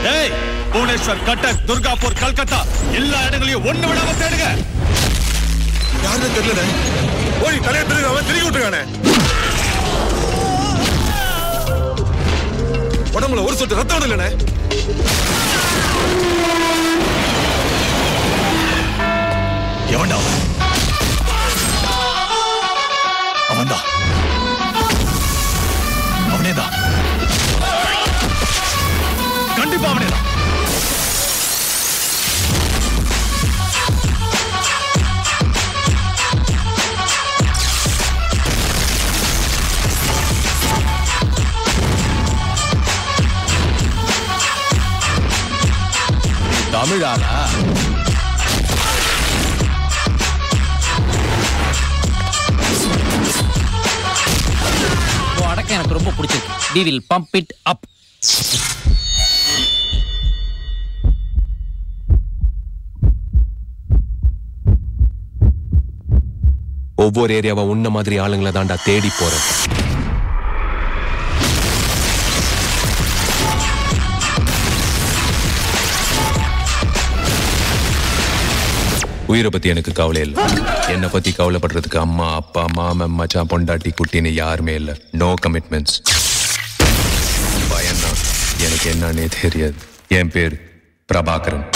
டேய் புவனேஸ்வர் கட்டக் துர்காப்பூர் கல்கத்தா எல்லா இடங்களையும் ஒண்ணு விடாம தேடுங்க யாருன்னு தெரியல ஓடி தலையை திருங்க அவன் திரும்பி விட்டுருக்கானே உடம்புல ஒரு சொட்டு ரத்தம் இல்லைண்ணே எவன்டா அவன்? அவன்தான் அவனேதான் கண்டிப்பா அவனேதான் தமிழானா உன் அடக்கம் எனக்கு ரொம்ப பிடிச்சிருக்கு we will pump it up ஒவ்வொரு ஏரியாவை உன்ன மாதிரி ஆளுங்களை தாண்டா தேடி போறேன் உயிரை பத்தி எனக்கு கவலை இல்லை என்னை பத்தி கவலைப்படுறதுக்கு அம்மா அப்பா மாமன் மச்சான் பொண்டாட்டி குட்டின்னு யாருமே இல்லை நோ கமிட்மெண்ட்ஸ் பயம்தான் எனக்கு என்னன்னே தெரியாது என் பேர் பிரபாகரன்